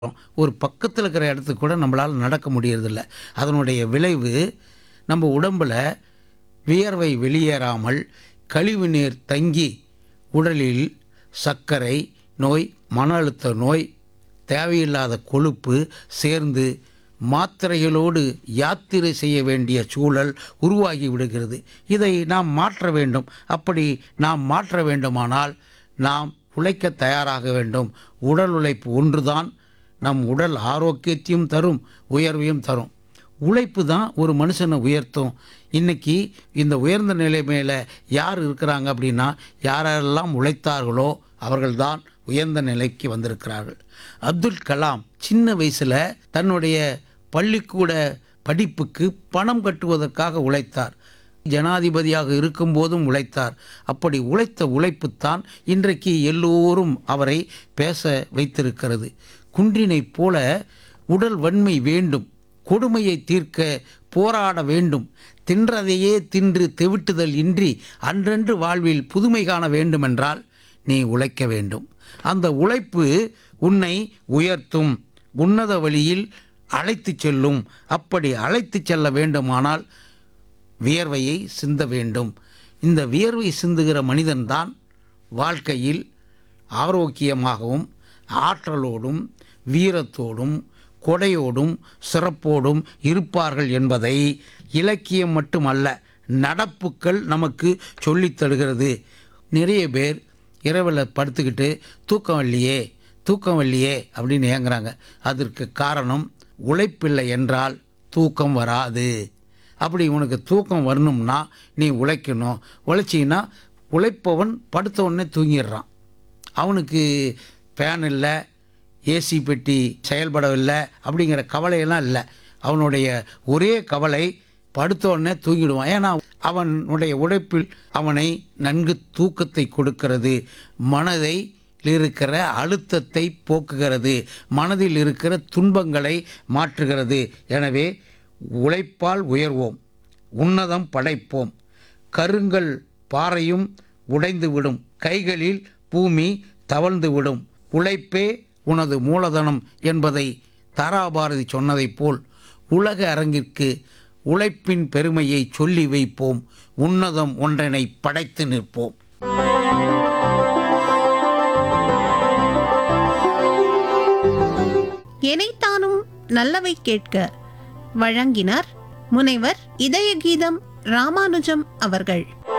ஒரு பக்கத்தில் இருக்கிற இடத்துக்கு கூட நம்மளால் நடக்க முடியறதில்ல அதனுடைய விளைவு நம்ம உடம்பில் வியர்வை வெளியேறாமல் கழிவு நீர் தங்கி உடலில் சர்க்கரை நோய் மன அழுத்த நோய் தேவையில்லாத கொழுப்பு சேர்ந்து மாத்திரைகளோடு யாத்திரை செய்ய வேண்டிய சூழல் உருவாகி விடுகிறது இதை நாம் மாற்ற வேண்டும் அப்படி நாம் மாற்ற வேண்டுமானால் நாம் உழைக்க தயாராக வேண்டும் உடல் உழைப்பு ஒன்றுதான் நம் உடல் ஆரோக்கியத்தையும் தரும் உயர்வையும் தரும் உழைப்பு தான் ஒரு மனுஷனை உயர்த்தும் இன்னைக்கு இந்த உயர்ந்த நிலை மேலே யார் இருக்கிறாங்க அப்படின்னா யாரெல்லாம் உழைத்தார்களோ அவர்கள்தான் உயர்ந்த நிலைக்கு வந்திருக்கிறார்கள் அப்துல் கலாம் சின்ன வயசில் தன்னுடைய பள்ளிக்கூட படிப்புக்கு பணம் கட்டுவதற்காக உழைத்தார் ஜனாதிபதியாக இருக்கும்போதும் உழைத்தார் அப்படி உழைத்த உழைப்புத்தான் இன்றைக்கு எல்லோரும் அவரை பேச வைத்திருக்கிறது குன்றினைப் போல உடல் வன்மை வேண்டும் கொடுமையை தீர்க்க போராட வேண்டும் தின்றதையே தின்று தெவிட்டுதல் இன்றி அன்றன்று வாழ்வில் புதுமை காண வேண்டுமென்றால் நீ உழைக்க வேண்டும் அந்த உழைப்பு உன்னை உயர்த்தும் உன்னத வழியில் அழைத்துச் செல்லும் அப்படி அழைத்துச் செல்ல வேண்டுமானால் வியர்வையை சிந்த வேண்டும் இந்த வியர்வை சிந்துகிற மனிதன்தான் வாழ்க்கையில் ஆரோக்கியமாகவும் ஆற்றலோடும் வீரத்தோடும் கொடையோடும் சிறப்போடும் இருப்பார்கள் என்பதை இலக்கியம் மட்டுமல்ல நடப்புக்கள் நமக்கு சொல்லித் தருகிறது நிறைய பேர் இரவில் படுத்துக்கிட்டு தூக்கம் வரலையே தூக்கம் வரலையே அப்படின்னு ஏங்குறாங்க அதற்கு காரணம் உழைப்பில்லை என்றால் தூக்கம் வராது அப்படி உனக்கு தூக்கம் வரணும்னா நீ உழைக்கணும் உழைச்சின்னா உழைப்பவன் படுத்த உடனே தூங்கிடுறான் அவனுக்கு ஃபேன் இல்லை ஏசி பெட்டி செயல்படவில்லை அப்படிங்கிற கவலையெல்லாம் இல்லை அவனுடைய ஒரே கவலை படுத்த உடனே தூங்கிடுவான் ஏன்னா அவனுடைய உழைப்பில் அவனை நன்கு தூக்கத்தை கொடுக்கிறது மனதை இருக்கிற அழுத்தத்தை போக்குகிறது மனதில் இருக்கிற துன்பங்களை மாற்றுகிறது எனவே உழைப்பால் உயர்வோம் உன்னதம் படைப்போம் கருங்கல் பாறையும் உடைந்துவிடும் கைகளில் பூமி தவழ்ந்துவிடும் உழைப்பே உனது மூலதனம் என்பதை தாராபாரதி சொன்னதைப் போல் உலக அரங்கிற்கு உழைப்பின் பெருமையை சொல்லி வைப்போம் உன்னதம் ஒன்றனை படைத்து நிற்போம் எனைத்தானும் நல்லவை கேட்க வழங்கினார் முனைவர் இதய கீதம் ராமானுஜம் அவர்கள்